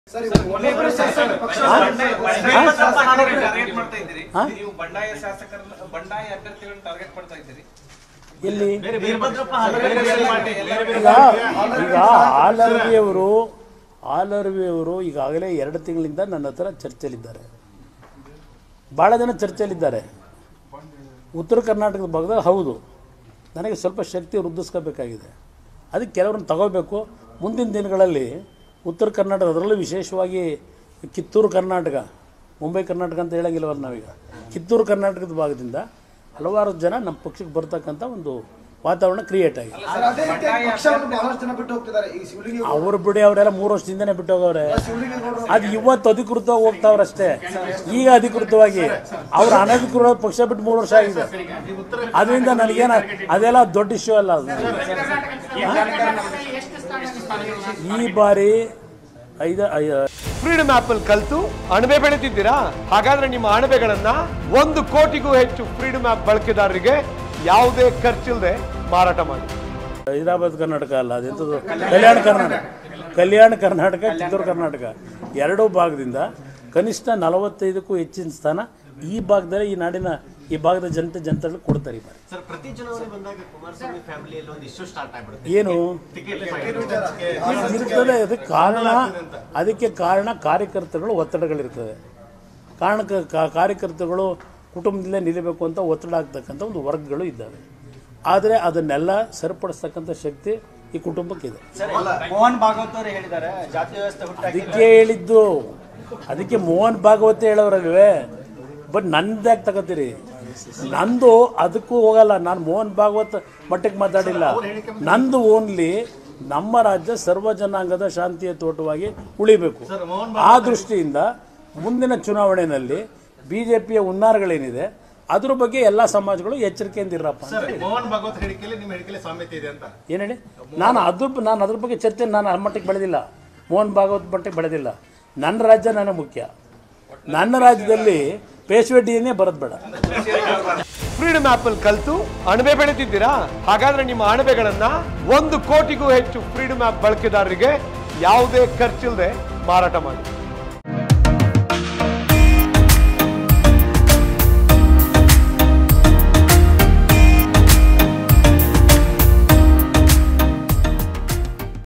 Sir ಇವಾಗ ಒಬ್ಬೊಬ್ಬರು ಶಾಸಕರು ಪಕ್ಷ ಟಾರ್ಗೆಟ್ ಮಾಡ್ತಾ ಇದ್ದೀರಿ ಹಾ? ನೀವು ಬಂಡಾಯ ಶಾಸಕರ ಬಂಡಾಯ ಅಭ್ಯರ್ಥಿಗಳನ್ನ ಟಾರ್ಗೆಟ್ ಮಾಡ್ತಾ ಇದ್ದೀರಿ ಎಲ್ಲಿ ವೀರಭದ್ರಪ್ಪ ಈಗ ಈಗ ಆಲರ್ವಿಯವರು ಆಲರ್ವಿಯವರು ಈಗಾಗಲೇ ಎರಡು ತಿಂಗಳಿಂದ ನನ್ನ ಹತ್ರ ಚರ್ಚೆಯಲ್ಲಿದ್ದಾರೆ ಭಾಳ ಜನ ಚರ್ಚೆಯಲ್ಲಿದ್ದಾರೆ ಉತ್ತರ ಕರ್ನಾಟಕದ ಭಾಗದಲ್ಲಿ ಹೌದು ನನಗೆ ಸ್ವಲ್ಪ ಶಕ್ತಿ ವೃದ್ಧಿಸ್ಕೋಬೇಕಾಗಿದೆ ಅದಕ್ಕೆ ಕೆಲವ್ರನ್ನ ತಗೋಬೇಕು ಮುಂದಿನ ದಿನಗಳಲ್ಲಿ ಉತ್ತರ ಕರ್ನಾಟಕ ಅದರಲ್ಲೂ ವಿಶೇಷವಾಗಿ ಕಿತ್ತೂರು ಕರ್ನಾಟಕ ಮುಂಬೈ ಕರ್ನಾಟಕ ಅಂತ ಹೇಳಂಗಿಲ್ಲವಲ್ಲ ನಾವೀಗ ಕಿತ್ತೂರು ಕರ್ನಾಟಕದ ಭಾಗದಿಂದ ಹಲವಾರು ಜನ ನಮ್ಮ ಪಕ್ಷಕ್ಕೆ ಬರ್ತಕ್ಕಂಥ ಒಂದು ವಾತಾವರಣ ಕ್ರಿಯೇಟ್ ಆಗಿದೆ ಸರ್ ಅದೇ ರೀತಿ ಪಕ್ಷವನ್ನು ಬಹಳಷ್ಟು ಜನ ಬಿಟ್ಟು ಹೋಗ್ತಿದ್ದಾರೆ ಈ ಶಿವಲಿಂಗ ಅವ್ರು ಬಿಡಿ ಅವರೆಲ್ಲ ಮೂರು ವರ್ಷದಿಂದನೇ ಬಿಟ್ಟು ಹೋಗವ್ರೆ ಶಿವಲಿಂಗೇಗೌಡರು ಅದು ಇವತ್ತು ಅಧಿಕೃತವಾಗಿ ಹೋಗ್ತಾವ್ರಷ್ಟೇ ಈಗ ಅಧಿಕೃತವಾಗಿ ಅವ್ರು ಅನಧಿಕೃತ ಪಕ್ಷ ಬಿಟ್ಟು ಮೂರು ವರ್ಷ ಆಗಿದೆ ಅದರಿಂದ ನನಗೇನ ಅದೆಲ್ಲ ದೊಡ್ಡ ಇಶ್ಯೂ ಅಲ್ಲ ಅದು ಈ ಬಾರಿ ಐದು ಐ- ಫ್ರೀಡಮ್ ಆಪ್ ಅಲ್ಲಿ ಕಲ್ತು ಅಣಬೆ ಬೆಳೆದಿದ್ದೀರಾ ಹಾಗಾದ್ರೆ ನಿಮ್ಮ ಅಣಬೆಗಳನ್ನ ಒಂದು ಕೋಟಿಗೂ ಹೆಚ್ಚು ಫ್ರೀಡಮ್ ಆಪ್ ಬಳಕೆದಾರರಿಗೆ ಯಾವುದೇ ಖರ್ಚಿಲ್ಲದೆ ಮಾರಾಟ ಮಾಡಿ ಹೈದರಾಬಾದ್ ಕರ್ನಾಟಕ ಅಲ್ಲ ಅದೆಂಥದ್ದು ಕಲ್ಯಾಣ ಕರ್ನಾಟಕ ಕಲ್ಯಾಣ ಕರ್ನಾಟಕ ಕಿತ್ತೂರು ಕರ್ನಾಟಕ ಎರಡೂ ಭಾಗದಿಂದ ಕನಿಷ್ಠ ನಲವತ್ತೈದಕ್ಕೂ ಹೆಚ್ಚಿನ ಸ್ಥಾನ ಈ ಭಾಗದಲ್ಲಿ ಈ ನಾಡಿನ ಈ ಭಾಗದ ಜನತೆ ಜನತೆಗಳು ಕೊಡ್ತಾರೆ ಈ ಬಾರಿ ಸರ್ ಪ್ರತಿ ಚುನಾವಣೆ ಬಂದಾಗ ಕುಮಾರಸ್ವಾಮಿ ಫ್ಯಾಮಿಲಿಯಲ್ಲಿ ಒಂದು ಇಶ್ಯೂ ಸ್ಟಾರ್ಟ್ ಆಗ್ಬಿಡುತ್ತೆ ಏನು ಟಿಕೆಟ್ ಇರ್ತದೆ ಅದಕ್ಕೆ ಕಾರಣ ಅದಕ್ಕೆ ಕಾರಣ ಕಾರ್ಯಕರ್ತರುಗಳು ಒತ್ತಡಗಳಿರ್ತದೆ ಕಾರಣಕ್ಕೆ ಕಾ- ಕಾರ್ಯಕರ್ತರುಗಳು ಕುಟುಂಬದಲ್ಲೇ ನಿಲ್ಲಬೇಕು ಅಂತ ಒತ್ತಡ ಆಗ್ತಕ್ಕಂಥ ಒಂದು ವರ್ಗಗಳು ಇದ್ದಾವೆ ಆದರೆ ಅದನ್ನೆಲ್ಲ ಸರಿಪಡಿಸ್ತಕ್ಕಂಥ ಶಕ್ತಿ ಈ ಕುಟುಂಬಕ್ಕಿದೆ ಮೋಹನ್ ಭಾಗವತ್ ಅವರು ಹೇಳಿದ್ದಾರೆ ಜಾತಿ ವ್ಯವಸ್ಥೆ ಹುಟ್ಟಾಕಿ ಅದಕ್ಕೆ ಹೇಳಿದ್ದು ಅದಕ್ಕೆ ಮೋಹನ್ ಭಾಗವತೆ ಹೇಳೋರಲ್ವೇ ಬಟ್ ನಂದ್ಯಾಕೆ ತಗೋತೀರಿ ನಂದು ಅದಕ್ಕೂ ಹೋಗಲ್ಲ ನಾನು ಮೋಹನ್ ಭಾಗವತ್ ಮಟ್ಟಕ್ಕೆ ಮಾತಾಡಿಲ್ಲ ನಂದು ಓನ್ಲಿ ನಮ್ಮ ರಾಜ್ಯ ಸರ್ವ ಜನಾಂಗದ ಶಾಂತಿಯ ತೋಟವಾಗಿ ಉಳಿಬೇಕು ಆ ದೃಷ್ಟಿಯಿಂದ ಮುಂದಿನ ಚುನಾವಣೆಯಲ್ಲಿ ಬಿ ಜೆ ಪಿಯ ಹುನ್ನಾರಗಳೇನಿದೆ ಅದ್ರ ಬಗ್ಗೆ ಎಲ್ಲ ಸಮಾಜಗಳು ಎಚ್ಚರಿಕೆಯಿಂದ ಇರಪ್ಪ ಅಂತ ಹೇಳಿ. ಮೋಹನ್ ಭಾಗವತ್ ಹೇಳಿಕೆಯಲ್ಲಿ ನಿಮ್ಮ ಹೇಳಿಕೆಯಲ್ಲಿ ಸಾಮ್ಯತೆ ಇದೆ ಅಂತ ಏನು ಹೇಳಿ ನಾನು ಅದ್ರ ನಾನು ಅದ್ರ ಬಗ್ಗೆ ಚರ್ಚೆ ನಾನು ಆ ಮಟ್ಟಕ್ಕೆ ಬೆಳೆದಿಲ್ಲ ಮೋಹನ್ ಭಾಗವತ್ ಮಟ್ಟಕ್ಕೆ ಬೆಳೆದಿಲ್ಲ ನನ್ನ ರಾಜ್ಯ ನನಗೆ ಮುಖ್ಯ ನನ್ನ ರಾಜ್ಯದಲ್ಲಿ ಪೇಶ್ವೆ ಡಿನೇ ಬರೋದು ಬೇಡ ಫ್ರೀಡಮ್ ಆಪ್ ಅಲ್ಲಿ ಕಲ್ತು ಅಣಬೆ ಬೆಳೆದಿದ್ದೀರಾ ಹಾಗಾದ್ರೆ ನಿಮ್ಮ ಅಣಬೆಗಳನ್ನ ಒಂದು ಕೋಟಿಗೂ ಹೆಚ್ಚು ಫ್ರೀಡಮ್ ಆಪ್ ಬಳಕೆದಾರರಿಗೆ ಯಾವುದೇ ಖರ್ಚಿಲ್ಲದೆ ಮಾರಾಟ ಮಾಡಿ